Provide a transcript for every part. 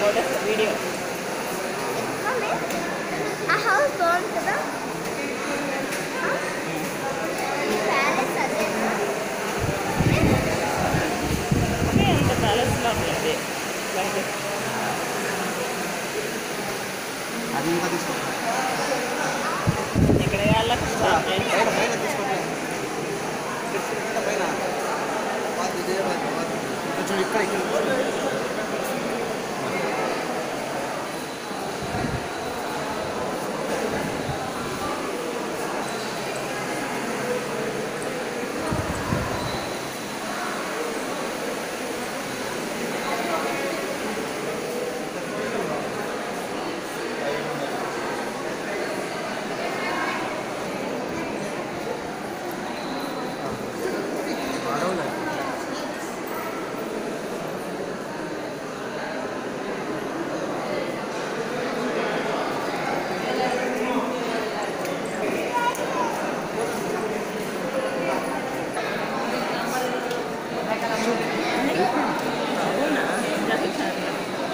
Photos video mummy ఆ house బాగుంది కదా ఈ ప్యాలెస్ అదేనా ఓకే అంత ప్యాలెస్ లోపల అది బయట అది ఇంకా తీసుకో ఇక్కడ వాళ్ళకి స్టాప్ చేసి బయట పైన తీసుకోండి పైన అది ఇదే పైన. ఇక్కడ చూడు ఇక్కడ ఇక్కడ అడవులే అవునా ఇంకా చూసాను.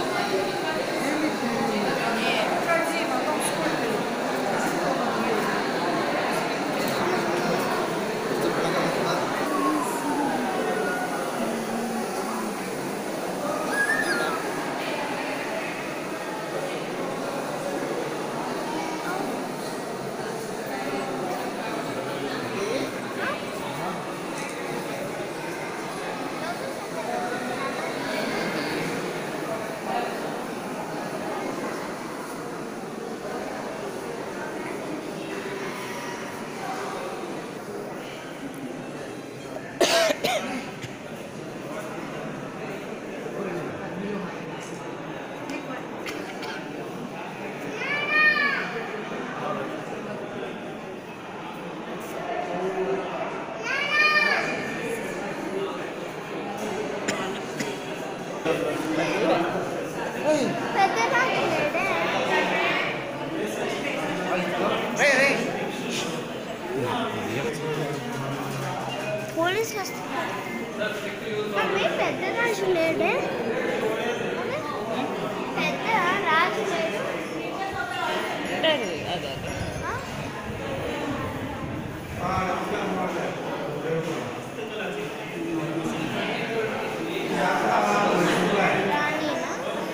పెద్ద రాజు లేడే పోలీసులు వస్తున్నారు మమ్మీ పెద్ద రాజు లేడే మమ్మీ, పెద్ద రాజు లేడు అంటే అది అదే అదే ఆ? రాణినా?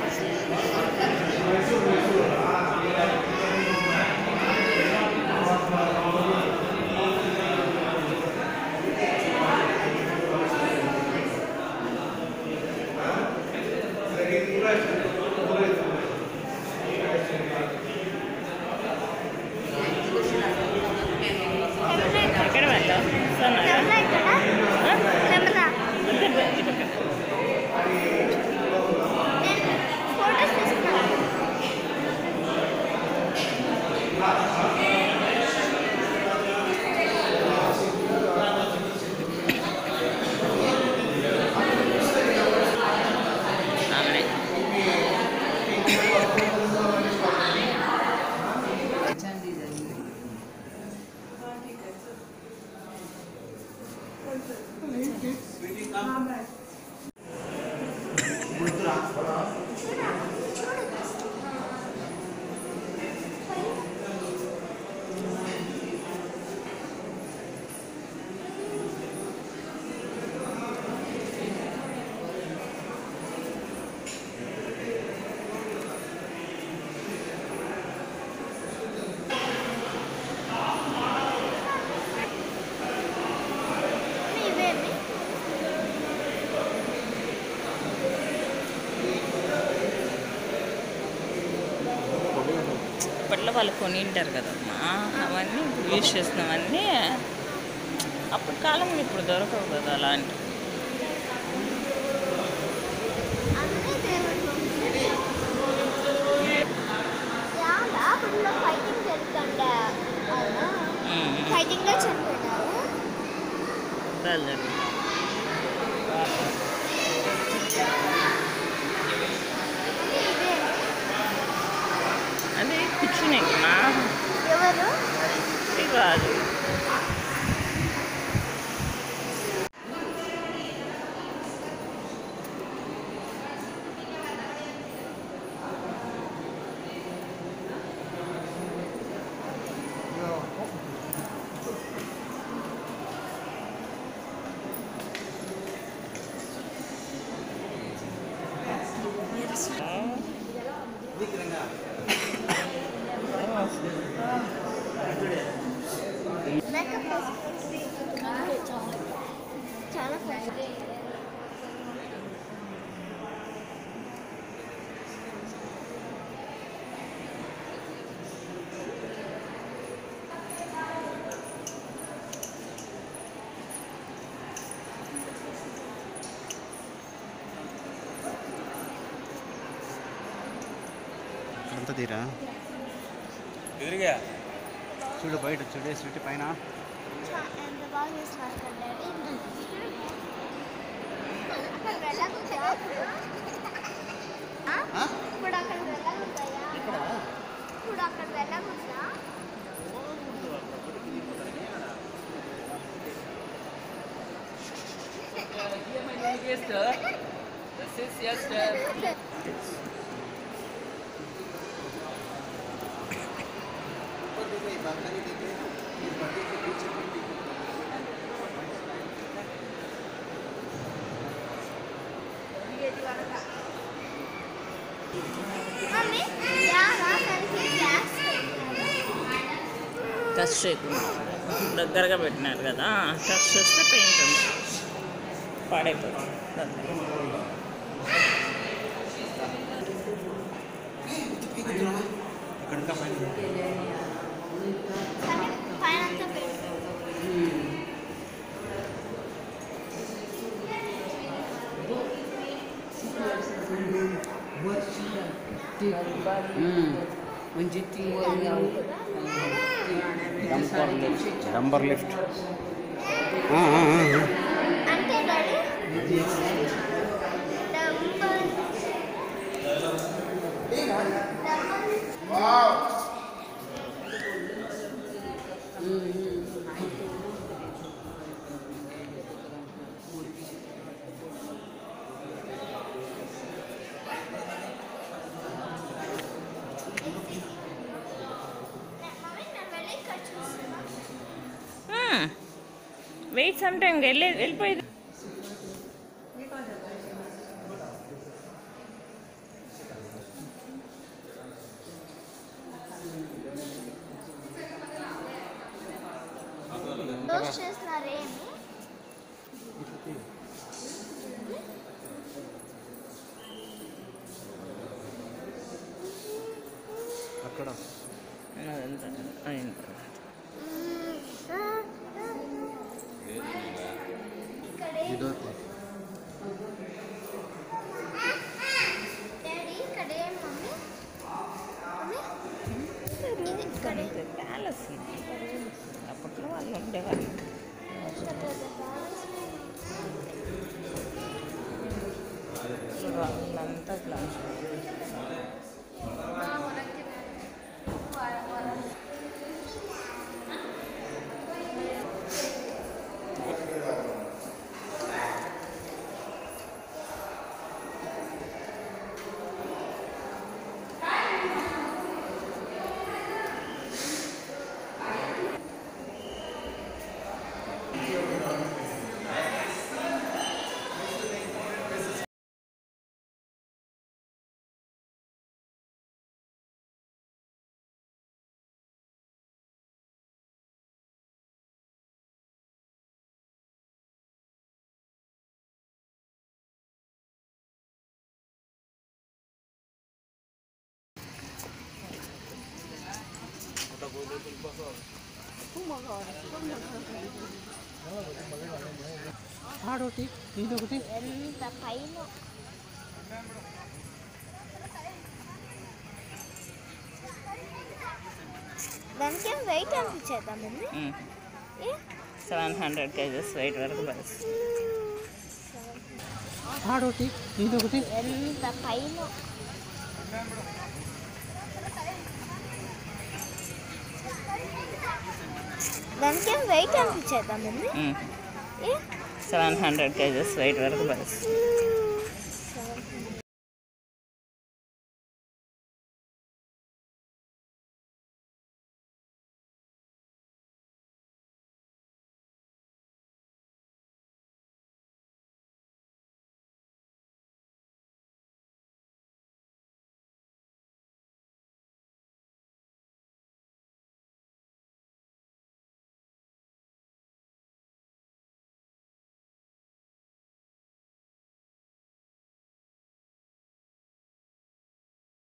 కెమెరా ఎక్కడ వెళ్తాం వస్తున్నారా కెమెరా ఇక్కడ కెమెరా అంటే ఇటు పక్క. నేను ఫోటోస్ తీసుకున్నాను ఆమెనే ఇవేమి అప్పట్లో వాళ్ళు కొని ఉంటారు కదమ్మా అవన్నీ ఇప్పుడు యూజ్ చేసినవన్నీ అప్పటి కాలంలో ఇప్పుడు దొరకవు కదా అలాంటి అన్నీ దేవుళ్ళు చాలా అప్పుడు ఫైటింగ్ జరుగుతుండే అవునా ఫైటింగ్ లో చనిపోయినారు యుద్ధాలు జరుగుతాయి ఇదే అది కూర్చునేమ్మా ఎవరు ఇది కాదు ఇంకా ప్లేస్ చాలా ప్లేస్ అంత తీరా ఎదురుగా చూడు బయట చూడు స్వీట్ పైన ఎంత బాగా చేస్తున్నారు కదా డాడీ అక్కడ వెళ్ళకూడదా ఆ? ఆ? ఇప్పుడు అక్కడ వెళ్ళకూడదా ఇక్కడ ఇప్పుడు అక్కడ వెళ్ళకూడదా మమ్మీ యారా కలిసి గ్యాస్ టచ్ చేయకుండా దగ్గరగా పెట్టినారు కదా టచ్ చేస్తే పెయింట్ ఉంది పాడైపోతుంది దగ్గర. ఇక్కడ ఇంకా పైన కానీ పైన అంతా పెట్టు డంబర్ లిఫ్ట్ అంటే డాడీ డంబర్ మమ్మీ నేను వెళ్ళి ఇక్కడ చూస్తున్నా వెయిట్ సమ్ టైం వెళ్ళి వెళ్ళిపోయింది దోశ చేస్తున్నారేమి అక్కడ అదంతా అయిన తర్వాత ఇక్కడే ఇదో డాడీ ఇక్కడే మమ్మీ మమ్మీ ఇది ఇక్కడే ప్యాలెస్ అప్పట్లో వాళ్ళు ఉండేవాళ్ళు వాళ్ళంతా క్లాస్ ఆడొకటి ఇదొకటి ఎంత పైన దానికి ఏం వెయిట్ అనిపించేద్దాం ముందు a seven hundred kgs weight వరకు బస్ ఆడొకటి ఇదొకటి ఎంత పైన దానికి ఏం వెయిట్ అనిపించేద్దాం ముందు a seven hundred kgs weight వరకు బస్ మ్మ్.